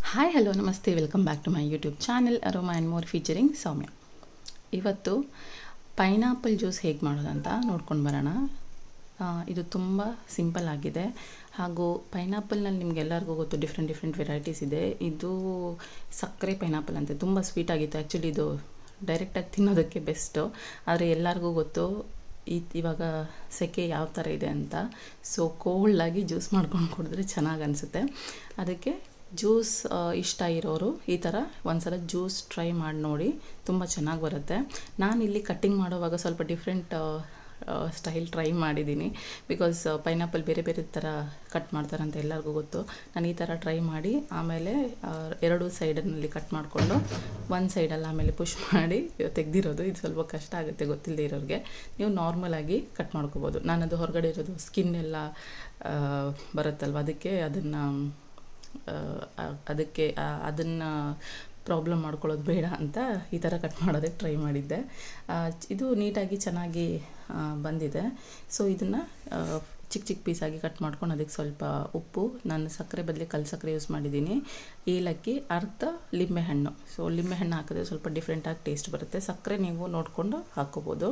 hi hello ನಮಸ್ತೆ welcome back to my YouTube channel Aroma and more featuring Soumya ಇವತ್ತು pineapple juice ಹೇಗೆ ಮಾಡೋದಂತ ನೋಡ್ಕೊಂಡು ಬರೋಣ ಆ, ಇದು ತುಂಬ ಸಿಂಪಲ್ ಆಗಿದೆ ಹಾಗೂ ಪೈನಾಪಲ್ನಲ್ಲಿ ನಿಮಗೆಲ್ಲರಿಗೂ ಗೊತ್ತು ಡಿಫ್ರೆಂಟ್ ಡಿಫ್ರೆಂಟ್ ವೆರೈಟೀಸ್ ಇದೆ ಇದು ಸಕ್ಕರೆ ಪೈನಾಪಲ್ ಅಂತೆ ತುಂಬ ಸ್ವೀಟ್ ಆಗಿತ್ತು ಆ್ಯಕ್ಚುಲಿ ಇದು ಡೈರೆಕ್ಟಾಗಿ ತಿನ್ನೋದಕ್ಕೆ ಬೆಸ್ಟು ಆದರೆ ಎಲ್ಲರಿಗೂ ಗೊತ್ತು ಈ ಇವಾಗ ಸೆಕೆ ಯಾವ ಥರ ಇದೆ ಅಂತ ಸೊ ಕೋಲ್ಡಾಗಿ ಜ್ಯೂಸ್ ಮಾಡ್ಕೊಂಡು ಕುಡಿದ್ರೆ ಚೆನ್ನಾಗಿ ಅನಿಸುತ್ತೆ ಅದಕ್ಕೆ ಜ್ಯೂಸ್ ಇಷ್ಟ ಇರೋರು ಈ ಥರ ಒಂದ್ಸಲ ಜ್ಯೂಸ್ ಟ್ರೈ ಮಾಡಿ ನೋಡಿ ತುಂಬ ಚೆನ್ನಾಗಿ ಬರುತ್ತೆ ನಾನು ಇಲ್ಲಿ ಕಟ್ಟಿಂಗ್ ಮಾಡೋವಾಗ ಸ್ವಲ್ಪ ಡಿಫ್ರೆಂಟ್ ಸ್ಟೈಲ್ ಟ್ರೈ ಮಾಡಿದ್ದೀನಿ ಬಿಕಾಸ್ ಪೈನಾಪಲ್ ಬೇರೆ ಬೇರೆ ಥರ ಕಟ್ ಮಾಡ್ತಾರೆ ಅಂತ ಎಲ್ಲರಿಗೂ ಗೊತ್ತು ನಾನು ಈ ಥರ ಟ್ರೈ ಮಾಡಿ ಆಮೇಲೆ ಆ, ಎರಡು ಸೈಡಲ್ಲಿ ಕಟ್ ಮಾಡಿಕೊಂಡು ಒಂದು ಸೈಡಲ್ಲಿ ಆಮೇಲೆ ಪುಷ್ ಮಾಡಿ ತೆಗೆದಿರೋದು ಇದು ಸ್ವಲ್ಪ ಕಷ್ಟ ಆಗುತ್ತೆ ಗೊತ್ತಿಲ್ಲದೆ ಇರೋರಿಗೆ ನೀವು ನಾರ್ಮಲಾಗಿ ಕಟ್ ಮಾಡ್ಕೋಬೋದು ನಾನು ಅದು ಹೊರಗಡೆ ಇರೋದು ಸ್ಕಿನ್ ಎಲ್ಲ ಆ, ಬರುತ್ತಲ್ವ ಅದಕ್ಕೆ ಅದನ್ನು ಅದಕ್ಕೆ ಅದನ್ನು ಪ್ರಾಬ್ಲಮ್ ಮಾಡ್ಕೊಳ್ಳೋದು ಬೇಡ ಅಂತ ಈ ಥರ ಕಟ್ ಮಾಡೋದಕ್ಕೆ ಟ್ರೈ ಮಾಡಿದ್ದೆ ಆ, ಇದು ನೀಟಾಗಿ ಚೆನ್ನಾಗಿ ಆ, ಬಂದಿದೆ ಸೊ ಇದನ್ನು ಚಿಕ್ಕ ಚಿಕ್ಕ ಪೀಸಾಗಿ ಕಟ್ ಮಾಡ್ಕೊಂಡು ಅದಕ್ಕೆ ಸ್ವಲ್ಪ ಉಪ್ಪು ನಾನು ಸಕ್ಕರೆ ಬದಲಿ ಕಲ್ ಸಕ್ಕರೆ ಯೂಸ್ ಮಾಡಿದ್ದೀನಿ ಏಲಕ್ಕಿ ಅರ್ಧ ಲಿಂಬೆಹಣ್ಣು ಸೊ ಲಿಂಬೆಹಣ್ಣು ಹಾಕಿದ್ರೆ ಸ್ವಲ್ಪ ಡಿಫ್ರೆಂಟಾಗಿ ಟೇಸ್ಟ್ ಬರುತ್ತೆ ಸಕ್ಕರೆ ನೀವು ನೋಡಿಕೊಂಡು ಹಾಕ್ಕೋಬೋದು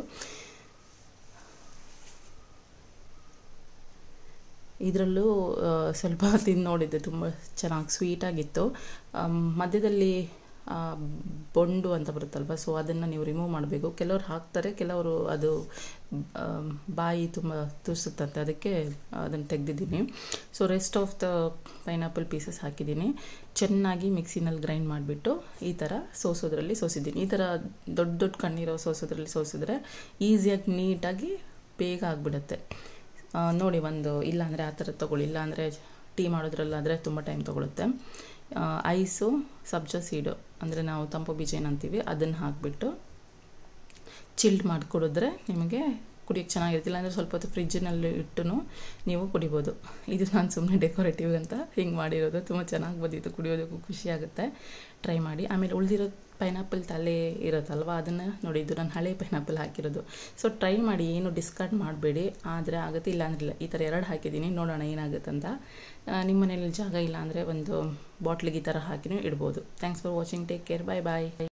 ಇದರಲ್ಲೂ ಆ, ಸ್ವಲ್ಪ ತಿಂದು ನೋಡಿದ್ದೆ ತುಂಬ ಚೆನ್ನಾಗಿ ಸ್ವೀಟಾಗಿತ್ತು ಆಮ್, ಮಧ್ಯದಲ್ಲಿ ಆ, ಬೊಂಡು ಅಂತ ಬರುತ್ತಲ್ವ ಸೊ ಅದನ್ನು ನೀವು ರಿಮೂವ್ ಮಾಡಬೇಕು ಕೆಲವರು ಹಾಕ್ತಾರೆ ಕೆಲವರು ಅದು ಆಮ್, ಬಾಯಿ ತುಂಬ ತುರಿಸುತ್ತಂತೆ ಅದಕ್ಕೆ ಅದನ್ನು ತೆಗೆದಿದ್ದೀನಿ so rest of the pineapple pieces ಹಾಕಿದ್ದೀನಿ ಚೆನ್ನಾಗಿ ಮಿಕ್ಸಿನಲ್ಲಿ ಗ್ರೈಂಡ್ ಮಾಡಿಬಿಟ್ಟು ಈ ಥರ ಸೋಸೋದ್ರಲ್ಲಿ ಸೋಸಿದ್ದೀನಿ ಈ ಥರ ದೊಡ್ಡ ದೊಡ್ಡ ಕಣ್ಣಿರೋ ಸೋಸೋದ್ರಲ್ಲಿ ಸೋಸಿದ್ರೆ ಈಸಿಯಾಗಿ ನೀಟಾಗಿ ಬೇಗ ಆಗಿಬಿಡುತ್ತೆ ಆ, ನೋಡಿ ಒಂದು ಇಲ್ಲಾಂದರೆ ಆ ಥರ ತೊಗೊಳ್ಳಿ ಇಲ್ಲಾಂದರೆ ಟೀ ಮಾಡೋದ್ರಲ್ಲಾದರೆ ತುಂಬ ಟೈಮ್ ತೊಗೊಳುತ್ತೆ ಆ, ಐಸು ಸಬ್ಜಾ ಸೀಡು ಅಂದರೆ ನಾವು ತಂಪು ಬೀಜ ಏನಂತೀವಿ ಅದನ್ನು ಹಾಕಿಬಿಟ್ಟು ಚಿಲ್ಡ್ ಮಾಡಿ ಕುಡಿದ್ರೆ ನಿಮಗೆ ಕುಡಿಯೋಕ್ಕೆ ಚೆನ್ನಾಗಿರುತ್ತೆ ಇಲ್ಲಾಂದರೆ ಸ್ವಲ್ಪ ಹೊತ್ತು ಫ್ರಿಜ್ಜಿನಲ್ಲಿ ಇಟ್ಟು ನೀವು ಕುಡಿಬೋದು ಇದು ನಾನು ಸುಮ್ಮನೆ ಡೆಕೋರೇಟಿವ್ ಅಂತ ಹಿಂಗೆ ಮಾಡಿರೋದು ತುಂಬ ಚೆನ್ನಾಗಿ ಬಂದಿತ್ತು ಕುಡಿಯೋದಕ್ಕೂ ಖುಷಿ ಆಗುತ್ತೆ ಟ್ರೈ ಮಾಡಿ ಆಮೇಲೆ ಉಳಿದಿರೋ ಪೈನಾಪಲ್ ತಲೆ ಇರುತ್ತಲ್ವ ಅದನ್ನು ನೋಡಿ ಇದು ನಾನು ಹಳೆ ಪೈನಾಪಲ್ ಹಾಕಿರೋದು ಸೊ ಟ್ರೈ ಮಾಡಿ ಏನು ಡಿಸ್ಕಾರ್ಡ್ ಮಾಡಬೇಡಿ ಆದರೆ ಆಗುತ್ತೆ ಇಲ್ಲ ಅಂದ್ರೆ ಇಲ್ಲ ಈ ಥರ ಎರಡು ಹಾಕಿದ್ದೀನಿ ನೋಡೋಣ ಏನಾಗುತ್ತೆ ಅಂತ ಆ, ನಿಮ್ಮ ಮನೇಲಿ ಜಾಗ ಇಲ್ಲ ಅಂದರೆ ಒಂದು ಬಾಟ್ಲಿಗೆ ಈ ಥರ ಹಾಕಿನೂ ಇಡ್ಬೋದು thanks for watching take care bye bye